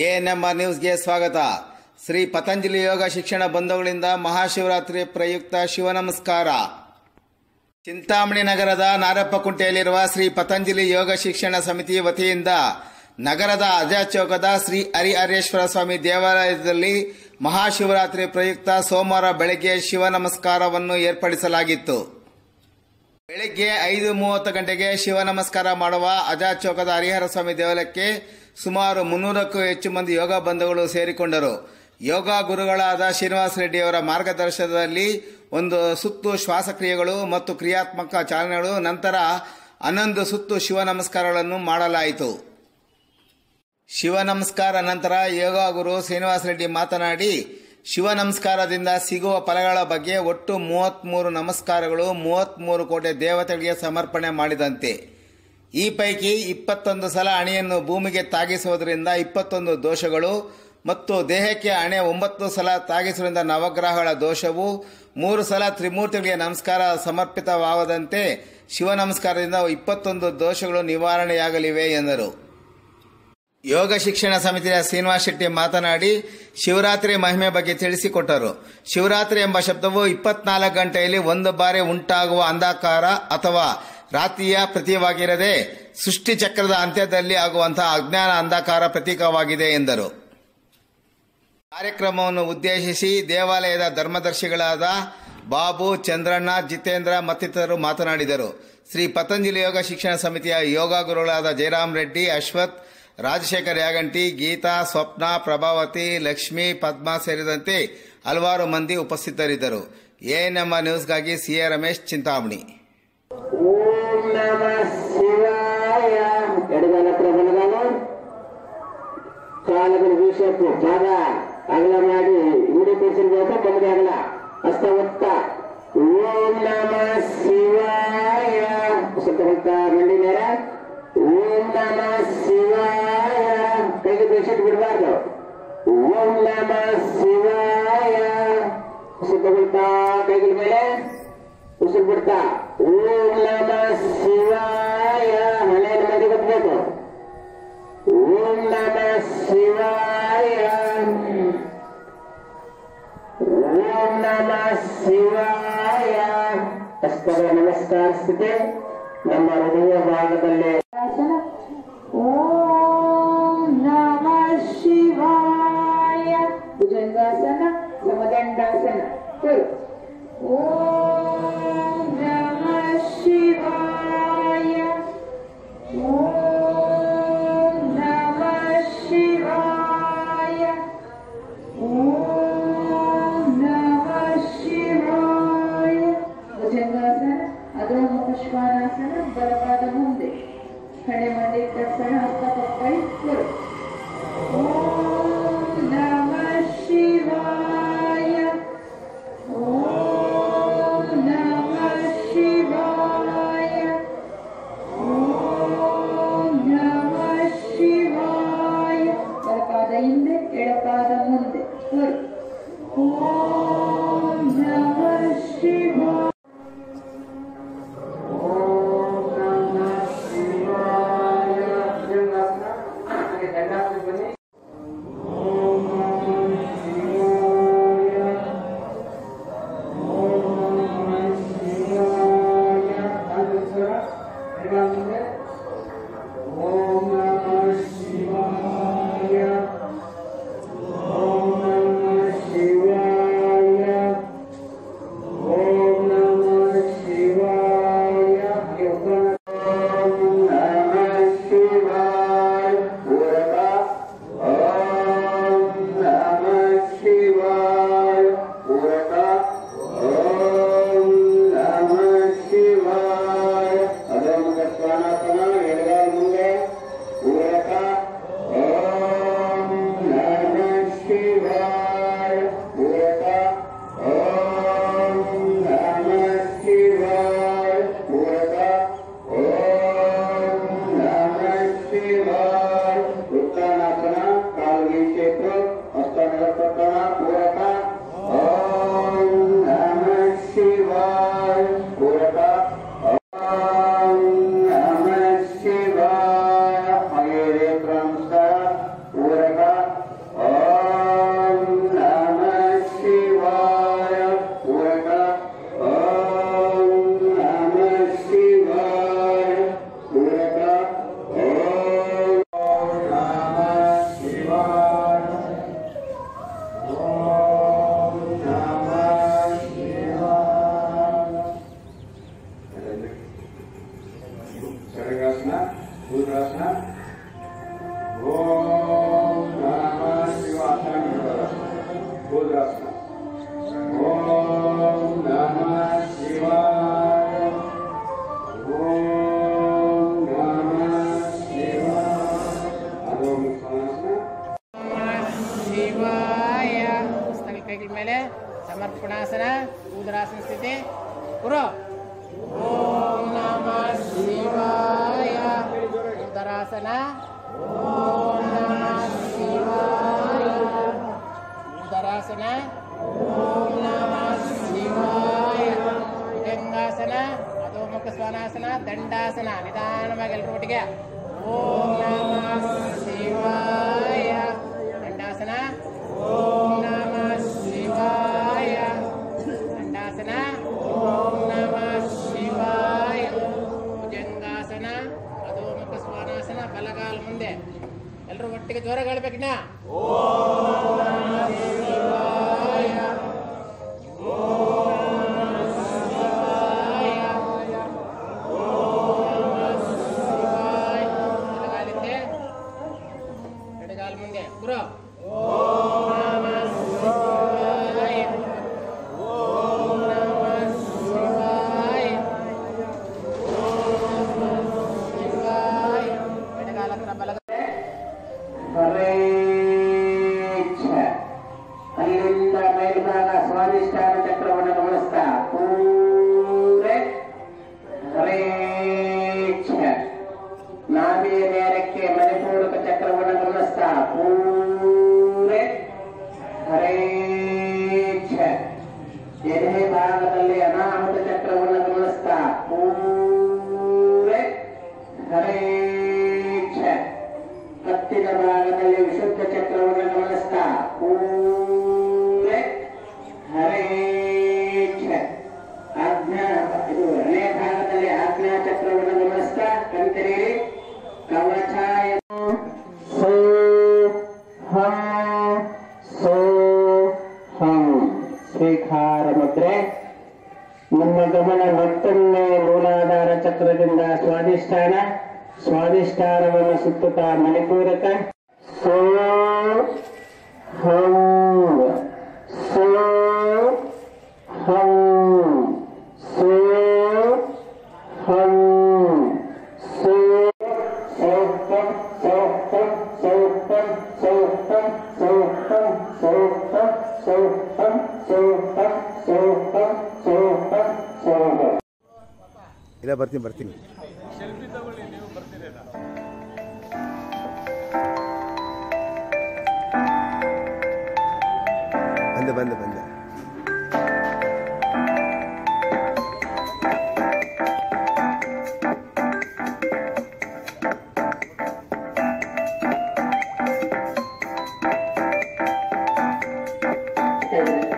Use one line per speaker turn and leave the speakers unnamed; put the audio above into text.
ಎಎನ್ಎಂಆ ನ್ಯೂಸ್ಗೆ ಸ್ವಾಗತ ಶ್ರೀ ಪತಂಜಲಿ ಯೋಗ ಶಿಕ್ಷಣ ಬಂಧುಗಳಿಂದ ಮಹಾಶಿವರಾತ್ರಿ ಪ್ರಯುಕ್ತ ಶಿವ ನಮಸ್ಕಾರ ಚಿಂತಾಮಣಿ ನಗರದ ನಾರಪ್ಪಕುಂಟೆಯಲ್ಲಿರುವ ಶ್ರೀ ಪತಂಜಲಿ ಯೋಗ ಶಿಕ್ಷಣ ಸಮಿತಿ ವತಿಯಿಂದ ನಗರದ ಅಜಾ ಚೌಕದ ಶ್ರೀ ಹರಿಹರೇಶ್ವರ ಸ್ವಾಮಿ ದೇವಾಲಯದಲ್ಲಿ ಮಹಾಶಿವರಾತ್ರಿ ಪ್ರಯುಕ್ತ ಸೋಮವಾರ ಬೆಳಗ್ಗೆ ಶಿವ ನಮಸ್ಕಾರವನ್ನು ಏರ್ಪಡಿಸಲಾಗಿತ್ತು ಬೆಳಿಗ್ಗೆ ಐದು ಮೂವತ್ತು ಗಂಟೆಗೆ ಶಿವ ನಮಸ್ಕಾರ ಮಾಡುವ ಅಜಾ ಚೌಕದ ಹರಿಹರ ಸ್ವಾಮಿ ದೇವಾಲಯಕ್ಕೆ ಸುಮಾರು ಮುನ್ನೂರಕ್ಕೂ ಹೆಚ್ಚು ಮಂದಿ ಯೋಗ ಬಂಧುಗಳು ಸೇರಿಕೊಂಡರು ಯೋಗ ಗುರುಗಳಾದ ಶ್ರೀನಿವಾಸ ರೆಡ್ಡಿಯವರ ಮಾರ್ಗದರ್ಶನದಲ್ಲಿ ಒಂದು ಸುತ್ತು ಶ್ವಾಸಕ್ರಿಯೆಗಳು ಮತ್ತು ಕ್ರಿಯಾತ್ಮಕ ಚಾಲನೆಗಳು ನಂತರ ಹನ್ನೊಂದು ಸುತ್ತು ಶಿವ ನಮಸ್ಕಾರಗಳನ್ನು ಮಾಡಲಾಯಿತು ಶಿವ ನಮಸ್ಕಾರ ನಂತರ ಯೋಗ ಗುರು ಶ್ರೀನಿವಾಸ ರೆಡ್ಡಿ ಮಾತನಾಡಿ ಶಿವ ನಮಸ್ಕಾರದಿಂದ ಸಿಗುವ ಫಲಗಳ ಬಗ್ಗೆ ಒಟ್ಟು ಮೂವತ್ಮೂರು ನಮಸ್ಕಾರಗಳು ಮೂವತ್ಮೂರು ಕೋಟಿ ದೇವತೆಗಳಿಗೆ ಸಮರ್ಪಣೆ ಮಾಡಿದಂತೆ ಈ ಪೈಕಿ ಇಪ್ಪತ್ತೊಂದು ಸಲ ಅಣೆಯನ್ನು ಭೂಮಿಗೆ ತಾಗಿಸುವುದರಿಂದ ಇಪ್ಪತ್ತೊಂದು ದೋಷಗಳು ಮತ್ತು ದೇಹಕ್ಕೆ ಅಣೆ ಒಂಬತ್ತು ಸಲ ತಾಗಿಸುವುದರಿಂದ ನವಗ್ರಹಗಳ ದೋಷವು ಮೂರು ಸಲ ತ್ರಿಮೂರ್ತಿಗಳಿಗೆ ನಮಸ್ಕಾರ ಸಮರ್ಪಿತವಾಗದಂತೆ ಶಿವ ನಮಸ್ಕಾರದಿಂದ ಇಪ್ಪತ್ತೊಂದು ದೋಷಗಳು ನಿವಾರಣೆಯಾಗಲಿವೆ ಎಂದರು ಯೋಗ ಶಿಕ್ಷಣ ಸಮಿತಿಯ ಶ್ರೀನಿವಾಸ್ ಶೆಟ್ಟಿ ಮಾತನಾಡಿ ಶಿವರಾತ್ರಿ ಮಹಿಮೆ ಬಗ್ಗೆ ತಿಳಿಸಿಕೊಟ್ಟರು ಶಿವರಾತ್ರಿ ಎಂಬ ಶಬ್ದವು ಇಪ್ಪತ್ನಾಲ್ಕು ಗಂಟೆಯಲ್ಲಿ ಒಂದು ಬಾರಿ ಉಂಟಾಗುವ ಅಂಧಕಾರ ಅಥವಾ ರಾತ್ರಿಯ ಪ್ರತೀಕವಾಗಿರದೆ ಸೃಷ್ಟಿ ಚಕ್ರದ ಅಂತ್ಯದಲ್ಲಿ ಆಗುವಂತಹ ಅಜ್ಞಾನ ಅಂಧಕಾರ ಪ್ರತೀಕವಾಗಿದೆ ಎಂದರು ಕಾರ್ಯಕ್ರಮವನ್ನು ಉದ್ದೇಶಿಸಿ ದೇವಾಲಯದ ಧರ್ಮದರ್ಶಿಗಳಾದ ಬಾಬು ಚಂದ್ರಣ್ಣ ಜಿತೇಂದ್ರ ಮತ್ತಿತರರು ಮಾತನಾಡಿದರು ಶ್ರೀ ಪತಂಜಲಿ ಯೋಗ ಶಿಕ್ಷಣ ಸಮಿತಿಯ ಯೋಗ ಗುರುಗಳಾದ ಜಯರಾಮ್ ರೆಡ್ಡಿ ಅಶ್ವಥ್ ರಾಜಶೇಖರ್ ಯಾಗಂಟಿ ಗೀತಾ ಸ್ವಪ್ನ ಪ್ರಭಾವತಿ ಲಕ್ಷ್ಮಿ ಪದ್ಮಾ ಸೇರಿದಂತೆ ಹಲವಾರು ಮಂದಿ ಉಪಸ್ಥಿತರಿದ್ದರು ಎಎನ್ಎಂ ನ್ಯೂಸ್ಗಾಗಿ ಸಿಎ ರಮೇಶ್ ಚಿಂತಾಮಣಿ
ಓಂ ನಮ ಶಿವಾಯ ಎಡಗಾಲ ಹತ್ರ ಬಲಗಾಲ ಕಾಲಗಳು ವೀಸಪ್ಪು ಜಾಗ ಅಗಲ ಮಾಡಿ ಉಡಿ ಪೀಸಿರ್ಬೇಕು ಕಮ್ಮಿ ಆಗಲ್ಲ ಹಸ್ತ ಒತ್ತ ಓಂ ನಮ ಶಿವಾಯ ಸ್ವಲ್ಪ ಹೊತ್ತ ಮಂಡಿ ನೇರ ಓಂ ನಮ ಶಿವಾಯ ಕೈಗೆ ಬೇಸಿಟ್ಟು ಬಿಡಬಾರ್ದು ಓಂ ನಮ ಶಿವಾಯ ಸ್ವಲ್ಪ ಹೊತ್ತ ಕೈಗಳ ಮೇಲೆ ಉಸಿರು ಬಿಡ್ತಾ ಓಂ ನಮ ಶಿವಾಯ ಹಣೆಯನ್ನು ಮಂದಿ ಗೊತ್ತಬೇಕು ಓಂ ನಮ ಶಿವಾಯ ಓಂ ನಮ ಶಿವಾಯ ಹಸ್ತದ ನಮಸ್ಕಾರ ಸ್ಥಿತಿ ನಮ್ಮ ಹೃದಯ ಭಾಗದಲ್ಲಿ
ಓಂ ನಮ ಶಿವಾಯ ಭುಜಂಗಾಸನ ಸಮದಂಡಾಸನ ಕೊಡು ಓಂ ನಮ ಶಿವಾಯ ಓಂ ನಮ ಶಿವಾಯ ಓಂ ನಮ ಶಿವಾಯ ಭುಜಂಗಾಸನ ಅಧೋಮ ಪುಷ್ಪಾನಾಸನ ಬಲಪಾದ ಮುಂದೆ ಹಣೆ ಮಂಡಿ ತರ್ಪಣ ಹಸ್ತ ಪಕ್ಕೈ ಕೊಡು ಓಂ ನಮ ಶಿವಾಯ ಓಂ ನಮ ಶಿವಾಯ ಓಂ ನಮ ಶಿವಾಯ ಬಲಪಾದ ಹಿಂದೆ ಎಡಪಾದ ಮುಂದೆ ಕೊಡು ಓಂ ನಮ ಶಿವಾಯ
ಓಂ ನಮ ಶಿವಾಯ
ವಜ್ರಾಸನ ಸ್ಥಿತಿ ಗುರು ಓಂ ನಮಃ ಶಿವಾಯ ಉದರಾಸನ ಓಂ ನಮಃ ಶಿವಾಯ ಉದರಾಸನ ಓಂ ನಮಃ ಶಿವಾಯ ಭುಜಂಗಾಸನ ಅಧೋಮುಖ ಸ್ವಾನಾಸನ ದಂಡಾಸನ ನಿಧಾನವಾಗಿ ಎಲ್ಲರೂ ಒಟ್ಟಿಗೆ ಓಂ ನಮಃ ಶಿವಾಯ ದಂಡಾಸನ ಓಂ ನಮಃ ಶಿವಾಯ ದಂಡಾಸನ ಓಂ ನಮಃ ಶಿವಾಯ ಭುಜಂಗಾಸನ ಅಧೋಮುಖ ಸ್ವಾನಾಸನ ಬಲಗಾಲ ಮುಂದೆ ಎಲ್ಲರೂ ಒಟ್ಟಿಗೆ ಜೋರಾಗಿ ಹೇಳ್ಬೇಕಣ್ಣ ಎಡಗಾಲಿಂದೆ ಎಡಗಾಲ ಮುಂದೆ ಗುರು ಓಂ ನಮಃ ಶಿವಾಯ ಓಂ ನಮಃ ಶಿವಾಯ ಓಂ ನಮಃ ಶಿವಾಯ ಎಡಗಾಲ ಹತ್ರ ಬಲಗಾಲ
ಪರೇಚ್ಛ. ಅಲ್ಲಿಂದ ಮೇಲ್ಭಾಗ ಸ್ವಾಧಿಷ್ಠಾನ ಚಕ್ರವನ್ನು ಗಮನಿಸ್ತಾ ಪೂರೆ ಹರೇಚ್ಛ. ನಾಭಿಯ ನೇರಕ್ಕೆ ಮಣಿಪೂರಕ ಚಕ್ರವನ್ನು ಗಮನಿಸ್ತಾ ಪೂರೆ ಹರೇಚ್ಛ. ಎದೆ ಭಾಗದಲ್ಲಿ ಅನಾಹುತ ಚಕ್ರವನ್ನು ಗಮನಿಸ್ತಾ ಪೂರೆ ಹರೇಚ್ಛ. ಹತ್ತಿನ ಭಾಗದಲ್ಲಿ ವಿಶುದ್ಧ ಚಕ್ರವನ್ನು ಗಮನಿಸ್ತಾ ಪೂರೆ ಹರೇಚ್ಛ ಆಜ್ಞಾ ಇದು ಹಣೆ ಭಾಗದಲ್ಲಿ ಆಜ್ಞಾ ಚಕ್ರವನ್ನು ಗಮನಿಸ್ತಾ ಕಂತಿರಿ ಕವಚಾಯ ಸೋ ಹಂ ಸೋ ಹಂ ಸ್ವೀಕಾರ ಮುದ್ರೆ ನಮ್ಮ ಗಮನ ಮತ್ತೊಮ್ಮೆ ಮೂಲಾಧಾರ ಚಕ್ರದಿಂದ ಸ್ವಾಧಿಷ್ಠಾನ ಸ್ವಾಧಿಷ್ಠಾನವನ್ನು ಸುತ್ತುತ್ತಾ ಮಣಿಪೂರಕ ಸೋ ಹಂ ಸೋ ಹಂ ಸೋ ಹಂ ಸೋ ಸೌಪಂ ಸೌಪಂ ಸೌಪಂ ಸೌಪಂ ಸೌಪಂ ಸೌಪಂ ಸೌಪಂ ಸೌಪಂ ಸೌಪಂ ಸೌಪಂ ಸೌಪಂ
ಇಲ್ಲ ಬರ್ತೀನಿ ಬರ್ತೀನಿ ಬಂದೆ ಬಂದೆ ಬಂದೆ
Thank you.